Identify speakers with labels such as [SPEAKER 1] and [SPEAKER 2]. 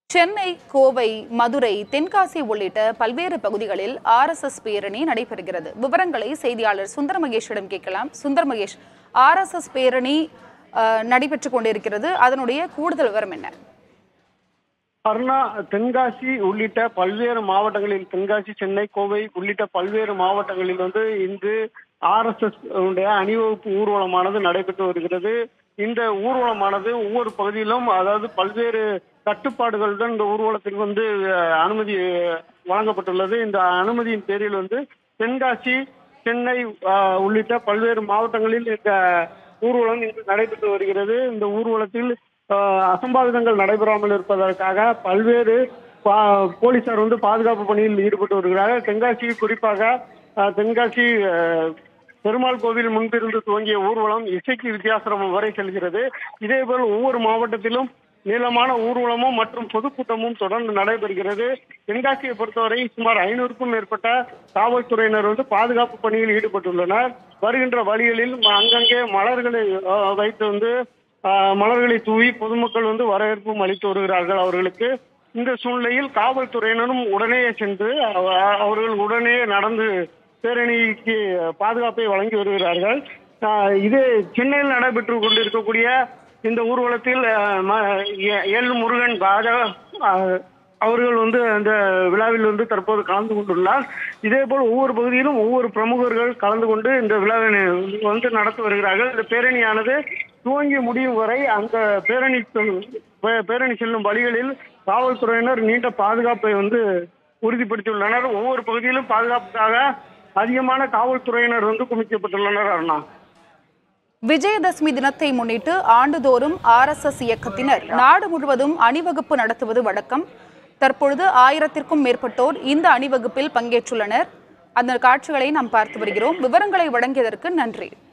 [SPEAKER 1] சென்னை கோவை மதுரை தென்காசி உள்ளிட்ட பல்வேறு பகுதிகளில் ஆர்எஸ்எஸ் பேரணி நடைபெறுகிறது விவரங்களை செய்தியாளர் சுந்தர மகேஷிடம் கேட்கலாம் சுந்தர மகேஷ் ஆர்எஸ்எஸ் பேரணி அஹ், நடைபெற்றுக் கொண்டிருக்கிறது அதனுடைய கூடுதல் விவரம் என்ன
[SPEAKER 2] அருணா தென்காசி உள்ளிட்ட பல்வேறு மாவட்டங்களில் தென்காசி சென்னை கோவை உள்ளிட்ட பல்வேறு மாவட்டங்களில் வந்து இன்று ஆர்எஸ்எஸ் உடைய அணிவகுப்பு ஊர்வலமானது நடைபெற்று வருகிறது இந்த ஊர்வலமானது ஒவ்வொரு பகுதியிலும் அதாவது பல்வேறு கட்டுப்பாடுகளுடன் இந்த ஊர்வலத்திற்கு வந்து அஹ், அனுமதி அஹ், வழங்கப்பட்டுள்ளது இந்த அனுமதியின் பேரில் வந்து தென்காசி சென்னை அஹ், உள்ளிட்ட பல்வேறு மாவட்டங்களில் இந்த ஊர்வலம் இன்று நடைபெற்று வருகிறது இந்த ஊர்வலத்தில் ஆஹ் அசம்பாவிதங்கள் நடைபெறாமல் இருப்பதற்காக பல்வேறு பா- போலீசார் வந்து பாதுகாப்பு பணியில் ஈடுபட்டு வருகிறார்கள் தென்காசி குறிப்பாக ஆஹ் தென்காசி ஆஹ், பெருமாள் கோவில் முன்பிருந்து துவங்கிய ஊர்வலம் இசைக்கு வித்தியாசிரமம் வரை செல்கிறது இதேபோல் ஒவ்வொரு மாவட்டத்திலும் நீளமான ஊர்வலமும் மற்றும் பொதுக்கூட்டமும் தொடர்ந்து நடைபெறுகிறது தென்காசியை பொறுத்தவரை சுமார் ஐநூறுக்கும் மேற்பட்ட காவல்துறையினர் வந்து பாதுகாப்பு பணியில் ஈடுபட்டுள்ளனர் வருகின்ற வழிகளில் ம- அங்கங்கே மலர்களை ஆஹ், வைத்து வந்து ஆஹ், மலர்களை தூவி பொதுமக்கள் வந்து வரவேற்பும் அளித்து வருகிறார்கள் அவர்களுக்கு இந்த சூழ்நிலையில் காவல்துறையினரும் உடனே சென்று அவ- அவர்கள் உடனே நடந்து பேரணிக்கு பாதுகாப்பை வழங்கி வருகிறார்கள் ஆஹ், இது சென்னையில் நடைபெற்று கொண்டிருக்கக்கூடிய இந்த ஊர்வலத்தில் ஆஹ், ம- எ- எல் முருகன் ராஜா ஆஹ், அவர்கள் வந்து அந்த விழாவில் வந்து தற்போது கலந்து கொண்டுள்ளார் இதேபோல் ஒவ்வொரு பகுதியிலும் ஒவ்வொரு பிரமுகர்கள் கலந்து கொண்டு இந்த விழாவை வந்து நடத்தி வருகிறார்கள் இந்த பேரணியானது துவங்கி முடியும் வரை அந்த பேரணி செல்- பே- பேரணி செல்லும் வழிகளில் காவல்துறையினர் நீண்ட பாதுகாப்பை வந்து உறுதிப்படுத்தியுள்ளனர் ஒவ்வொரு பகுதியிலும் பாதுகாப்புக்காக அதிகமான காவல்துறையினர் வந்து குவிக்கப்பட்டுள்ளனர் அருணா
[SPEAKER 1] விஜயதசமி தினத்தை முன்னிட்டு ஆண்டுதோறும் ஆர்எஸ்எஸ் இயக்கத்தினர் நாடு முழுவதும் அணிவகுப்பு நடத்துவது வழக்கம் தற்பொழுது ஆயிரத்திற்கும் மேற்பட்டோர் இந்த அணிவகுப்பில் பங்கேற்றுள்ளனர் அந்த காட்சிகளை நாம் பார்த்து வருகிறோம் விவரங்களை வழங்கியதற்கு நன்றி